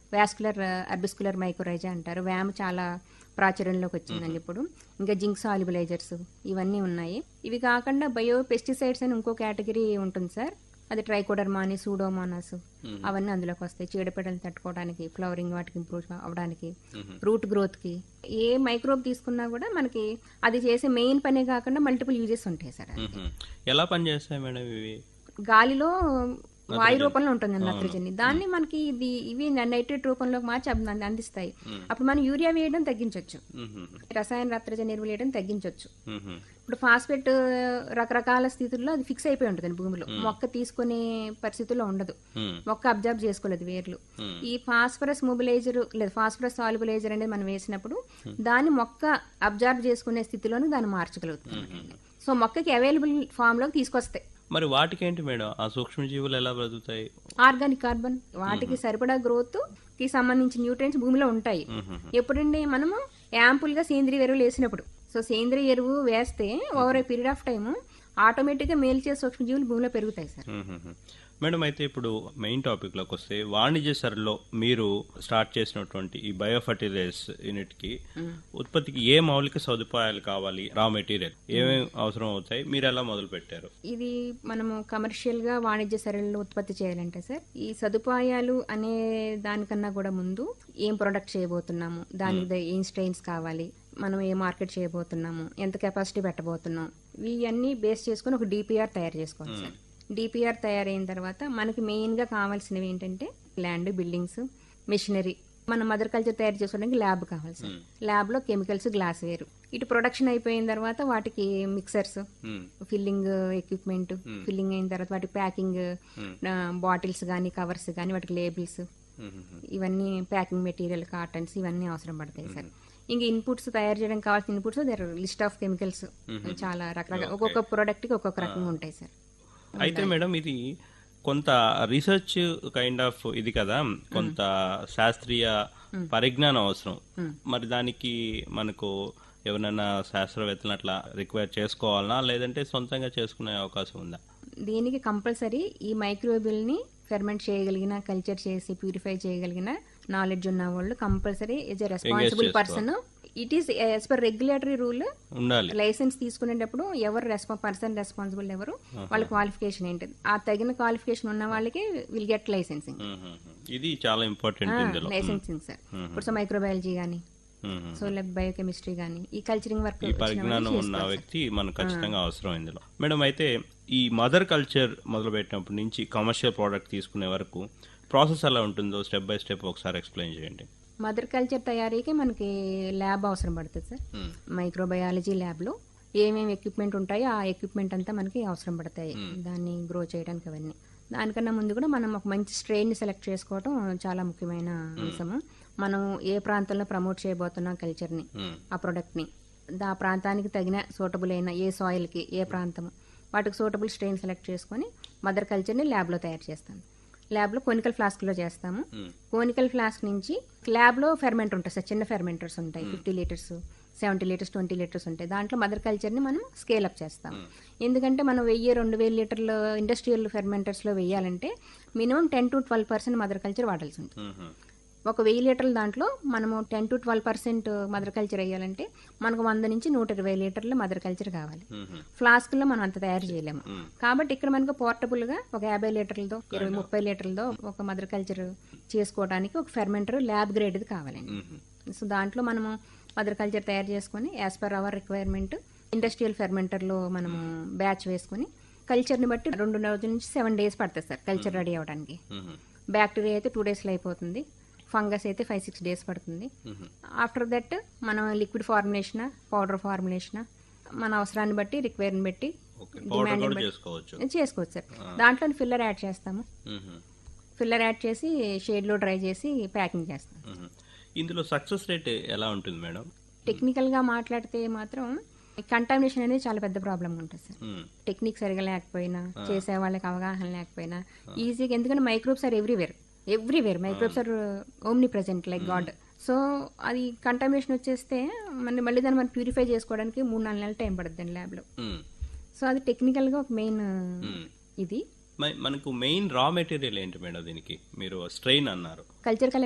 Vascular అర్బిస్కులర్ మైక్రోరైజా అంటారు వ్యామ్ చాలా ప్రాచుర్యంలోకి వచ్చిందండి ఇప్పుడు ఇంకా జింక్ సాల్యుబలైజర్స్ ఇవన్నీ ఉన్నాయి ఇవి కాకుండా బయో పెస్టిసైడ్స్ అని ఇంకో కేటగిరీ ఉంటుంది సార్ అది ట్రైకోడర్మాని సూడోమోనాస్ అవన్నీ అందులోకి వస్తాయి చీడపీడలు తట్టుకోవడానికి ఫ్లవరింగ్ వాటికి ఇంప్రూవ్ అవ్వడానికి రూట్ గ్రోత్ కి ఏ మైక్రోబ్ తీసుకున్నా కూడా మనకి అది చేసే మెయిన్ పనే కాకుండా మల్టిపుల్ యూజెస్ ఉంటాయి సార్ మ్మ్. ఎలా పనిచేస్తాయి మేడం ఇవి గాలిలో వాయు రూపంలో ఉంటుంది నత్రజని దాన్ని మనకి ఇది ఇవి నైట్రేట్ రూపంలోకి మార్చి అవి అందిస్తాయి అప్పుడు మనం యూరియా వేయడం తగ్గించవచ్చు మ్మ్. రసాయన నత్రజని ఎరువులు వేయడం తగ్గించవచ్చు మ్మ్. ఇప్పుడు ఫాస్ఫేట్ రకరకాల స్థితుల్లో అది ఫిక్స్ అయిపోయి ఉంటుంది భూమిలో మొక్క తీసుకునే పరిస్థితుల్లో ఉండదు మ్మ్. మొక్క అబ్జర్వ్ చేసుకోలేదు వేర్లు ఈ ఫాస్ఫరస్ మొబిలైజర్ లేదా ఫాస్ఫరస్ సాల్యుబలైజర్ అనేది మనం వేసినప్పుడు దాన్ని మొక్క అబ్జర్వ్ చేసుకునే స్థితిలోనే దాన్ని మార్చగలుగుతుంది సో మొక్కకి అవైలబుల్ ఫామ్ లోకి తీసుకొస్తాయి మరి వాటికేంటి మేడం ఆ సూక్ష్మజీవులు ఎలా బ్రతుకుతాయి ఆర్గానిక్ కార్బన్ వాటికి సరిపడా గ్రోత్ కి సంబంధించిన న్యూట్రియన్స్ భూమిలో ఉంటాయి ఎప్పుడండి మనము యాంపుల్ గా సేంద్రియ ఎరువులు వేసినప్పుడు సో సేంద్రియ ఎరువు వేస్తే over a period of time automatic గా మేల్చే సూక్ష్మజీవులు భూమిలో పెరుగుతాయి సార్ మ్మ్. మేడం అయితే ఇప్పుడు మెయిన్ టాపిక్ లోకి వస్తే వాణిజ్య సరలో మీరు స్టార్ట్ చేసినటువంటి ఈ బయో ఫర్టిలైజర్స్ యూనిట్ కి ఉత్పత్తికి ఏ మౌలిక సదుపాయాలు కావాలి రా మెటీరియల్ ఏమేమి అవసరం అవుతాయి మీరు ఎలా మొదలు పెట్టారు ఇది మనము కమర్షియల్ గా వాణిజ్య సరళిలో ఉత్పత్తి చేయాలంటే సార్ ఈ సదుపాయాలు అనే దానికన్నా కూడా ముందు ఏం ప్రొడక్ట్ చేయబోతున్నాము దానికి ద- ఏం స్ట్రెయిన్స్ కావాలి మనం ఏ మార్కెట్ చేయబోతున్నాము ఎంత కెపాసిటీ పెట్టబోతున్నాం ఇవన్నీ బేస్ చేసుకుని ఒక డిపిఆర్ తయారు చేసుకోవాలి సార్ డిపిఆర్ తయారైన తర్వాత మనకి మెయిన్ గా కావాల్సినవి ఏంటంటే ల్యాండ్ బిల్డింగ్స్ మెషినరీ మనం మదర్ కల్చర్ తయారు చేసుకోవడానికి ల్యాబ్ కావాలి సార్ ల్యాబ్ లో కెమికల్స్ గ్లాస్ వేరు ఇటు ప్రొడక్షన్ అయిపోయిన తర్వాత వాటికి మిక్సర్స్ మ్మ్. ఫిల్లింగ్ ఎక్విప్మెంట్ ఫిల్లింగ్ అయిన తర్వాత వాటి ప్యాకింగ్ బాటిల్స్ కానీ కవర్స్ కానీ వాటికి లేబుల్స్ మ్మ్. ఇవన్నీ ప్యాకింగ్ మెటీరియల్ కాటన్స్ ఇవన్నీ అవసరం పడతాయి సార్ ఇంకా ఇన్పుట్స్ తయారు చేయడానికి కావాల్సిన inputs there list of chemicals చాలా రకరకాల ఒక్కొక్క ప్రోడక్ట్ కి ఒక్కొక్క రకంగా ఉంటాయి సార్ అయితే మేడం ఇది కొంత రీసెర్చ్ కైండ్ ఆఫ్ ఇది కదా కొంత శాస్త్రీయ పరిజ్ఞానం అవసరం మరి దానికి మనకు ఎవరైనా శాస్త్రవేత్తలు అట్లా రిక్వైర్ చేసుకోవాలనా లేదంటే సొంతంగా చేసుకునే అవకాశం ఉందా దీనికి కంపల్సరీ ఈ మైక్రోబిల్ ని ఫెర్మెంట్ చేయగలిగిన కల్చర్ చేసి ప్యూరిఫై చేయగలిగిన నాలెడ్జ్ ఉన్న వాళ్ళు compulsory is a responsible person it is as per regulatory rule ఉండాలి లైసెన్స్ తీసుకునేటప్పుడు ఎవరు రెస్పా పర్సన్ రెస్పాన్సిబుల్ ఎవరు వాళ్ళ క్వాలిఫికేషన్ ఏంటి ఆ తగిన క్వాలిఫికేషన్ ఉన్న వాళ్ళకి విల్ గెట్ లైసెన్సింగ్ మ్మ్. ఇది చాలా ఇంపార్టెంట్ ఇందులో లైసెన్సింగ్ సార్ ఇప్పుడు సో మైక్రోబయాలజీ కానీ మ్మ్. సో లైక్ బయోకెమిస్ట్రీ కానీ ఈ కల్చరింగ్ వర్క్ ఈ పరిజ్ఞానం ఉన్న వ్యక్తి మనకు ఖచ్చితంగా అవసరం ఇందులో మేడం అయితే ఈ మదర్ కల్చర్ మొదలు పెట్టినప్పటి నుంచి కమర్షియల్ ప్రోడక్ట్ తీసుకునే వరకు ప్రాసెస్ ఎలా ఉంటుందో స్టెప్ బై స్టెప్ ఒకసారి ఎక్స్ప్లెయిన్ చేయండి మదర్ కల్చర్ తయారీకి మనకి ల్యాబ్ అవసరం పడుతుంది సార్ మ్మ్. మైక్రోబయాలజీ ల్యాబ్ లో ఏమేమి ఎక్విప్మెంట్ ఉంటాయో ఆ ఎక్విప్మెంట్ అంతా మనకి అవసరం పడతాయి దాన్ని గ్రో చేయడానికి అవన్నీ దానికన్నా ముందు కూడా మనం ఒక మంచి స్ట్రెయిన్ సెలెక్ట్ చేసుకోవడం చాలా ముఖ్యమైన అంశము మనం ఏ ప్రాంతంలో ప్రమోట్ చేయబోతున్నాం కల్చర్ని మ్మ్. ఆ ప్రోడక్ట్ని ఆ ప్రాంతానికి తగిన సూటబుల్ అయిన ఏ సాయిల్కి ఏ ప్రాంతము వాటికి సూటబుల్ స్ట్రెయిన్ సెలెక్ట్ చేసుకొని మదర్ కల్చర్ని ల్యాబ్లో తయారు చేస్తాం ల్యాబ్లో కోనికల్ ఫ్లాస్క్లో చేస్తాము కోనికల్ ఫ్లాస్క్ నుంచి ల్యాబ్లో ఫెర్మెంటర్ ఉంటుంది సార్ చిన్న ఫెర్మెంటర్స్ ఉంటాయి fifty litres seventy litres twenty litres ఉంటాయి దాంట్లో మదర్ కల్చర్ని మనం స్కేల్ అప్ చేస్తాం ఎందుకంటే మనం వెయ్యి రెండు వేల లీటర్లు ఇండస్ట్రియల్ ఫెర్మెంటర్స్లో వేయాలంటే minimum ten to twelve percent mother culture వాడాల్సి ఉంటుంది మ్మ్. ఒక వెయ్యి లీటర్ల దాంట్లో మనము ten to twelve percent mother culture వేయాలంటే మనకు వంద నుంచి నూట ఇరవై లీటర్ల మదర్ కల్చర్ కావాలి మ్మ్. ఫ్లాస్క్ లో మనం అంత తయారు చేయలేము కాబట్టి ఇక్కడ మనకు పోర్టబుల్ గా ఒక యాభై లీటర్లతో ఇరవై ముప్పై లీటర్లతో ఒక మదర్ కల్చర్ చేసుకోవడానికి ఒక ఫెర్మెంటర్ ల్యాబ్ గ్రేడ్ కావాలండి మ్మ్. సో దాంట్లో మనము మదర్ కల్చర్ తయారు చేసుకొని as per our requirement industrial ఫెర్మెంటర్లో మనము బ్యాచ్ వేసుకొని కల్చర్ని బట్టి రెండు రోజుల నుంచి సెవెన్ డేస్ పడుతుంది సార్ కల్చర్ రెడీ అవ్వడానికి మ్మ్. బ్యాక్టీరియా అయితే టూ డేస్లో అయిపోతుంది ఫంగస్ అయితే ఫైవ్ సిక్స్ డేస్ పడుతుంది ఆఫ్టర్ దట్ మనం లిక్విడ్ ఫార్ములేషన్ పౌడర్ ఫార్ములేషన్ మన అవసరాన్ని బట్టి రిక్వైర్ని బట్టి ఓకే పౌడర్ డిమాండ్ కూడా చేసుకోవచ్చు చేసుకోవచ్చు సార్ దాంట్లో ఫిల్లర్ యాడ్ చేస్తాము మ్మ్. ఫిల్లర్ యాడ్ చేసి షేడ్లో డ్రై చేసి ప్యాకింగ్ చేస్తాం మ్మ్. ఇందులో సక్సెస్ రేట్ ఎలా ఉంటుంది మేడం టెక్నికల్గా మాట్లాడితే మాత్రం కంటామినేషన్ అనేది చాలా పెద్ద ప్రాబ్లం ఉంటుంది సార్ మ్మ్. టెక్నిక్ సరిగా లేకపోయినా చేసే వాళ్ళకి అవగాహన లేకపోయినా ఈజీగా ఎందుకంటే microbes are everywhere everywhere microbes are omnipresent like God so అది కంటామినేషన్ వచ్చేస్తే మన మళ్ళీ దాన్ని మనం ప్యూరిఫై చేసుకోవడానికి మూడు నాలుగు నెలలు టైం పడుతుంది ల్యాబ్లో మ్మ్. సో అది టెక్నికల్గా ఒక మెయిన్ మ్మ్. ఇది మ- మనకు మెయిన్ రా మెటీరియల్ ఏంటి మేడం దీనికి మీరు స్ట్రెయిన్ అన్నారు కల్చర్